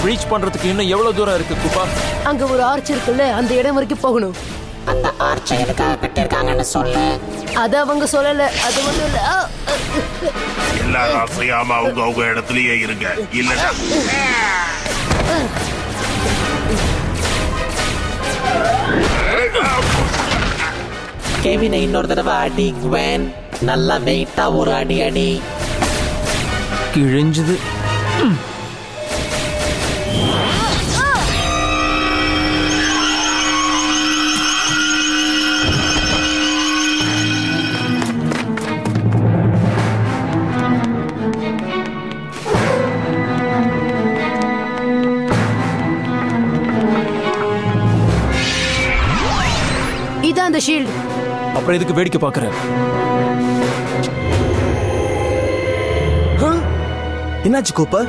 reach பண்றதுக்கு இன்னும் எவ்வளவு தூரம் இருக்கு குப்பா அங்க ஒரு ஆர்ச் இருக்குல்ல அந்த இடம் வரைக்கும் போகணும் அந்த ஆர்ச்சை எதுக்காக கட்டியிருக்காங்கன்னு சொல்லு அத அவங்க சொல்லல அது ஒண்ணும் இல்ல ஆ, அ, எல்லாரும் அசையாம அவங்க அவங்க இடத்துலயே இருங்க இல்லன்னா கெவினை இன்னொரு தடவை அடி குவேன் நல்லா வெயிட்டா ஒரு அடி அடி கிழிஞ்சது இதான் அந்த ஷீல்டு அப்புறம் எதுக்கு வேடிக்கை பாக்குறேன் என்னாச்சு கூப்பர்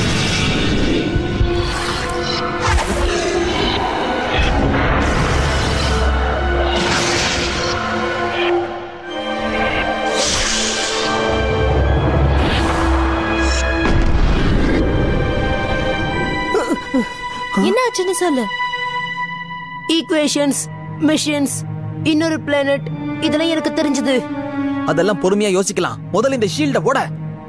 என்ன ஆச்சுன்னு சொல்லு ஈக்குவேஷன்ஸ் மிஷின்ஸ் இன்னொரு பிளானட் இதெல்லாம் எனக்கு தெரிஞ்சது அதெல்லாம் பொறுமையா யோசிக்கலாம் முதல்ல இந்த ஷீல்ட போட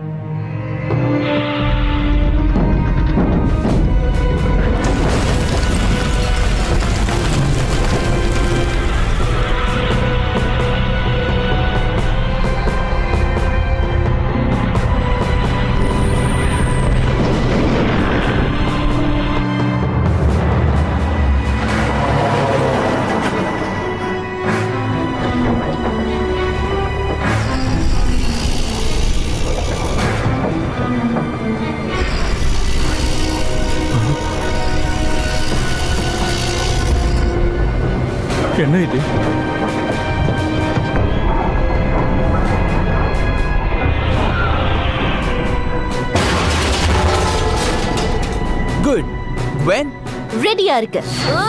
என்ன இது குட் வென் ரெடியா இருக்கு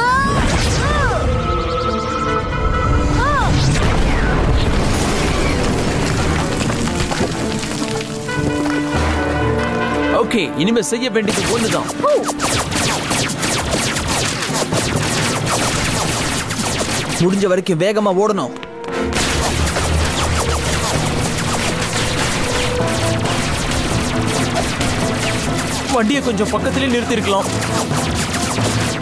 ஓகே இனிமே செய்ய வேண்டியது ஒண்ணுதான் முடிஞ்ச வரைக்கும் வேகமா ஓடணும் வண்டியை கொஞ்சம் பக்கத்திலே நிறுத்தி இருக்கலாம்